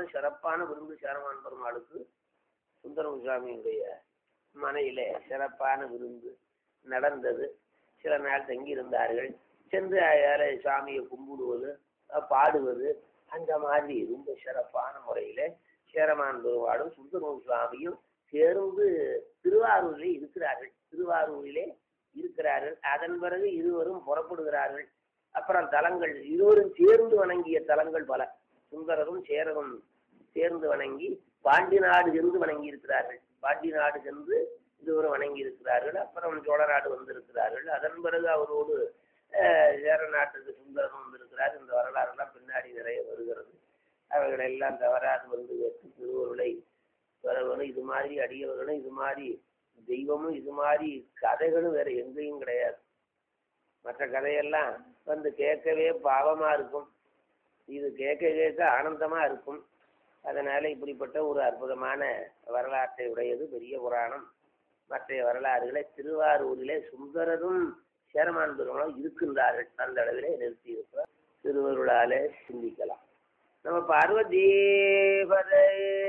பெருமாளும் சிறப்பான விருந்து சேரமான் பெருமாளுக்கு சுந்தரம் சுவாமியுடைய மனையிலே சிறப்பான விருந்து நடந்தது சில நாள் தங்கியிருந்தார்கள் சென்று அயால சாமியை கும்பிடுவது அஹ் பாடுவது அந்த மாதிரி ரொம்ப சிறப்பான முறையில சேரமான் பெருமாளும் சுந்தரம் சுவாமியும் சேர்ந்து திருவாரூரிலே இருக்கிறார்கள் திருவாரூரிலே இருக்கிறார்கள் அதன் பிறகு இருவரும் புறப்படுகிறார்கள் அப்புறம் தலங்கள் இருவரும் சேர்ந்து வணங்கிய தலங்கள் பல சுந்தரரும் சேரரும் சேர்ந்து வணங்கி பாண்டி நாடு சென்று வணங்கி இருக்கிறார்கள் பாண்டி நாடு சென்று இருவரும் வணங்கி இருக்கிறார்கள் அப்புறம் சோழ நாடு வந்திருக்கிறார்கள் அதன் பிறகு அவரோடு அஹ், சேர நாட்டுக்கு சுந்தரம் வந்திருக்கிறார் இந்த வரலாறுலாம் பின்னாடி நிறைய வருகிறது அவைகள் எல்லாம் தவறாது வந்து கேட்டு திருவருளை வரவனும் இது மாதிரி அடியவர்களும் இது மாதிரி தெய்வமும் இது மாதிரி கதைகளும் வேற எங்கேயும் கிடையாது மற்ற கதையெல்லாம் வந்து கேட்கவே பாவமா இருக்கும் இது கேட்க கேட்க ஆனந்தமா இருக்கும் அதனால இப்படிப்பட்ட ஒரு அற்புதமான வரலாற்றை உடையது பெரிய புராணம் மற்ற வரலாறுகளை திருவாரூரிலே சுந்தரரும் சேரமான் பெருமாளும் இருக்கின்றார்கள் அந்த அளவிலே நிறுத்தி இருக்கிறார் திருவருளாலே சிந்திக்கலாம் நம்ம பார்வதீபதே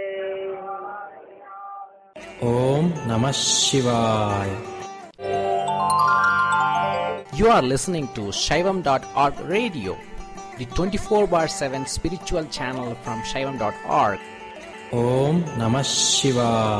Om Namah Shivaya. You are listening to Shaivam.org radio, the 24 bar 7 spiritual channel from Shaivam.org. Om Namah Shivaya.